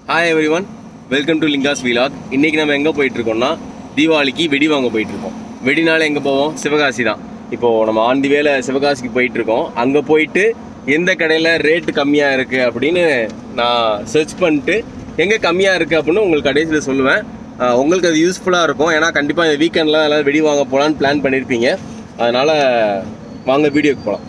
hi everyone welcome to Linga's vlog இன்னைக்கு நம்ம எங்கே போயிட்டு இருக்கோம்னா தீபாவளிக்கு வெடி வாங்க போயிட்டு இருக்கோம் வெடினால எங்கே போவோம் சிவகாசி தான் இப்போ நம்ம ஆண்டி வேலை சிவகாசிக்கு போயிட்டு இருக்கோம் அங்கே போயிட்டு எந்த கடையில் ரேட்டு கம்மியாக இருக்குது அப்படின்னு நான் சர்ச் பண்ணிட்டு எங்கே கம்மியாக இருக்குது அப்படின்னு உங்களுக்கு கடைசியில் சொல்லுவேன் ஆஹ் உங்களுக்கு அது யூஸ்ஃபுல்லாக இருக்கும் ஏன்னா கண்டிப்பாக இந்த வீக்கெண்டில் எல்லாம் வெடி வாங்க போகலான்னு பிளான் பண்ணியிருப்பீங்க அதனால் வாங்க வீடியோக்கு போகலாம்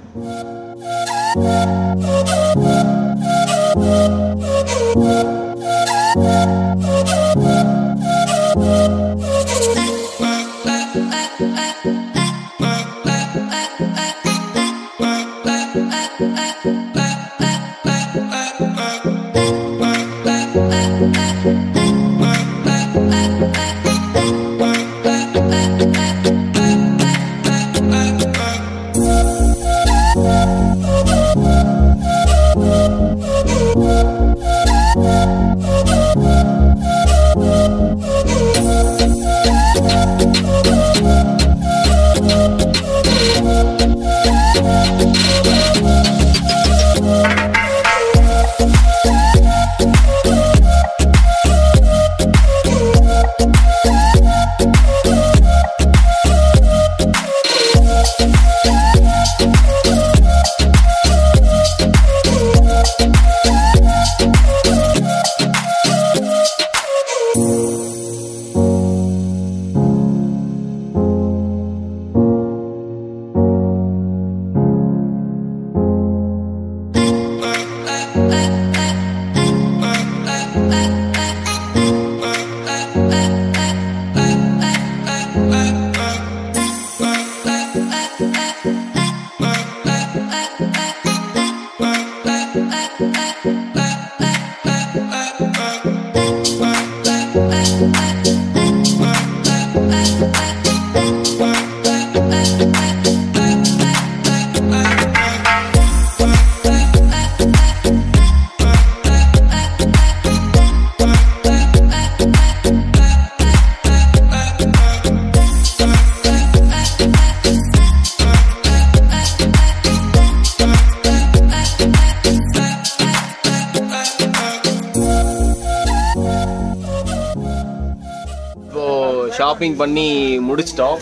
இப்போ ஷாப்பிங் பண்ணி முடிச்சிட்டோம்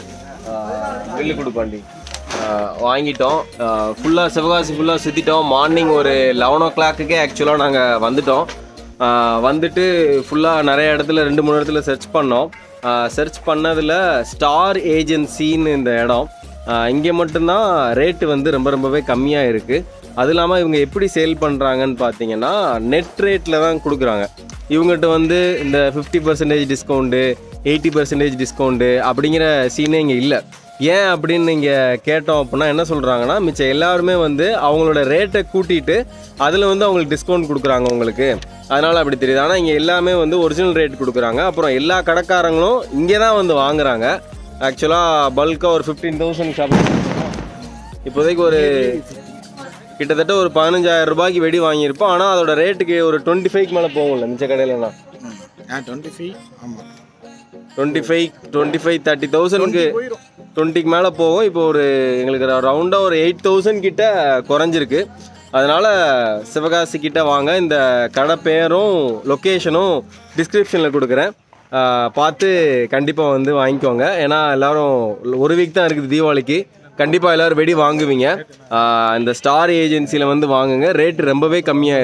பில்லு கொடுப்பாண்டி வாங்கிட்டோம் ஃபுல்லாக சிவகாசி ஃபுல்லாக சுற்றிட்டோம் மார்னிங் ஒரு லெவன் ஓ கிளாக்குக்கே ஆக்சுவலாக நாங்கள் வந்துட்டோம் ஆஹ் வந்துட்டு ஃபுல்லாக நிறைய இடத்துல ரெண்டு மூணு இடத்துல சர்ச் பண்ணோம் சர்ச் பண்ணதில் ஸ்டார் ஏஜென்சின்னு இந்த இடம் இங்கே மட்டும்தான் ரேட்டு வந்து ரொம்ப ரொம்பவே கம்மியாக இருக்குது அது இல்லாமல் இவங்க எப்படி சேல் பண்ணுறாங்கன்னு பார்த்தீங்கன்னா நெட் ரேட்டில் தான் கொடுக்குறாங்க இவங்ககிட்ட வந்து இந்த fifty percentage discount eighty percentage discount அப்படிங்கிற சீனே இங்கே இல்லை ஏன் அப்படின்னு நீங்கள் கேட்டோம் அப்படின்னா என்ன சொல்கிறாங்கன்னா மிச்சம் எல்லாருமே வந்து அவங்களோட ரேட்டை கூட்டிட்டு அதில் வந்து அவங்களுக்கு டிஸ்கவுண்ட் கொடுக்குறாங்க உங்களுக்கு அதனால் அப்படி தெரியுது ஆனால் இங்கே எல்லாமே வந்து ஒரிஜினல் ரேட் கொடுக்குறாங்க அப்புறம் எல்லா கடைக்காரங்களும் இங்கே தான் வந்து வாங்குறாங்க ஆக்சுவலாக பல்காக ஒரு ஃபிஃப்டீன் தௌசண்ட் ஷாப்பிங் இப்போதைக்கு ஒரு கிட்டத்தட்ட ஒரு பதினஞ்சாயிரம் ரூபாய்க்கு வெடி வாங்கியிருப்போம் ஆனால் அதோட ரேட்டுக்கு ஒரு டுவெண்ட்டி ஃபைவ்க்கு மேலே போகும்ல மிச்ச கடையிலலாம் ஆ டுவெண்ட்டி ஃபைவ் ஆமாம் twenty five twenty five thirty தௌசண்ட்க்கு டுவெண்ட்டிக்கு மேலே போகும் இப்போ ஒரு எங்களுக்கு ரவுண்டாக ஒரு எயிட் தௌசண்ட் கிட்ட குறைஞ்சிருக்கு அதனால் சிவகாசி கிட்ட வாங்க இந்த கடை பேரும் லொக்கேஷனும் டிஸ்கிரிப்ஷனில் கொடுக்குறேன் ஆஹ் பார்த்து கண்டிப்பாக வந்து வாங்கிக்கோங்க ஏன்னா எல்லாரும் ஒரு வீக் தான் இருக்குது தீபாவளிக்கு கண்டிப்பாக எல்லோரும் வெடி வாங்குவீங்க ஆஹ் இந்த ஸ்டார் ஏஜென்சியில் வந்து வாங்குங்க ரேட்டு ரொம்பவே கம்மியாக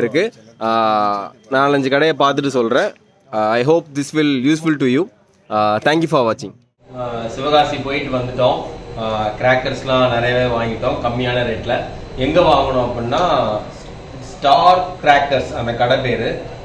இருக்குது நாலஞ்சு கடையை பார்த்துட்டு சொல்கிறேன் I hope this will useful to you thank you for வாட்சிங் சிவகாசி போயிட்டு வந்துட்டோம் கிராக்கர்ஸ்லாம் நிறையவே வாங்கிட்டோம் கம்மியான ரேட்டில் எங்கே வாங்கணும் அப்படின்னா ஸ்டார் கிராக்கர்ஸ் அந்த கடை பேர்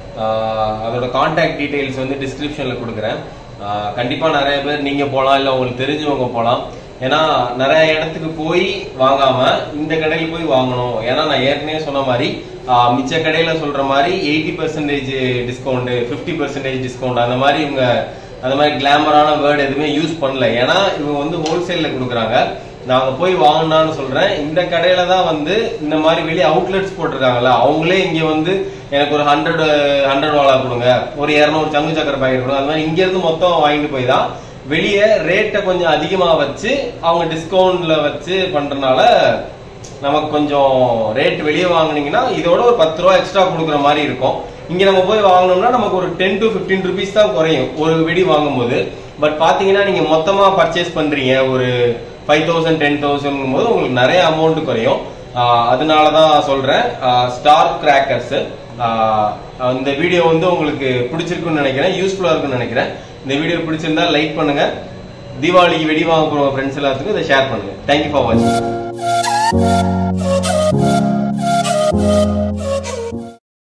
அதோட காண்டாக்ட் டீட்டெயில்ஸ் வந்து டிஸ்கிரிப்ஷனில் கொடுக்குறேன் கண்டிப்பாக நிறைய பேர் நீங்கள் போகலாம் இல்லை உங்களுக்கு தெரிஞ்சவங்க போகலாம் ஏன்னா நிறைய இடத்துக்கு போய் வாங்காம இந்த கடையில் போய் வாங்கணும் ஏன்னா நான் ஏற்கனவே சொன்ன மாதிரி ஆஹ், மிச்ச கடையில சொல்ற மாதிரி eighty percentage discount fifty percentage discount அந்த மாதிரி இவங்க அந்த மாதிரி கிளாமரான வேர்டு எதுவுமே யூஸ் பண்ணல ஏன்னா இவங்க வந்து ஹோல்சேல்ல கொடுக்குறாங்க நாங்க போய் வாங்கினான்னு சொல்றேன் இந்த கடையில தான் வந்து இந்த மாதிரி வெளியே அவுட்லெட்ஸ் போட்டிருக்காங்கல்ல அவங்களே இங்க வந்து எனக்கு ஒரு ஹண்ட்ரட் ஹண்ட்ரட் வாலா கொடுங்க ஒரு இரநூறு சங்கு சக்கரை பாக்கெட் கொடுங்க அந்த மாதிரி இங்க இருந்து மொத்தம் வாங்கிட்டு போய் தான் வெளியே ரேட்டை கொஞ்சம் அதிகமா வச்சு அவங்க டிஸ்கவுண்ட்ல வச்சு பண்றதுனால நமக்கு கொஞ்சம் ரேட் வெளியே வாங்குனீங்கன்னா இதோட ஒரு பத்து ரூபா எக்ஸ்ட்ரா கொடுக்குற மாதிரி இருக்கும் இங்க நம்ம போய் வாங்கணும்னா நமக்கு ஒரு டென் டு 15 ருபீஸ் தான் குறையும் ஒரு வெடி வாங்கும்போது பட் பாத்தீங்கன்னா நீங்க மொத்தமா பர்ச்சேஸ் பண்றீங்க ஒரு ஃபைவ் தௌசண்ட் டென் தௌசண்ட் போது உங்களுக்கு நிறைய அமௌண்ட் குறையும் ஆஹ் அதனால தான் சொல்றேன் ஸ்டார் கிராக்கர்ஸ் இந்த வீடியோ வந்து உங்களுக்கு பிடிச்சிருக்குன்னு நினைக்கிறேன் யூஸ்ஃபுல்லா இருக்குன்னு நினைக்கிறேன் இந்த வீடியோ பிடிச்சிருந்தா லைக் பண்ணுங்க தீபாவளிக்கு வெடி வாங்க போற ஃப்ரெண்ட்ஸ் எல்லாத்துக்கும் இதை ஷேர் பண்ணுங்க தேங்க்யூ ஃபார் வாட்சிங்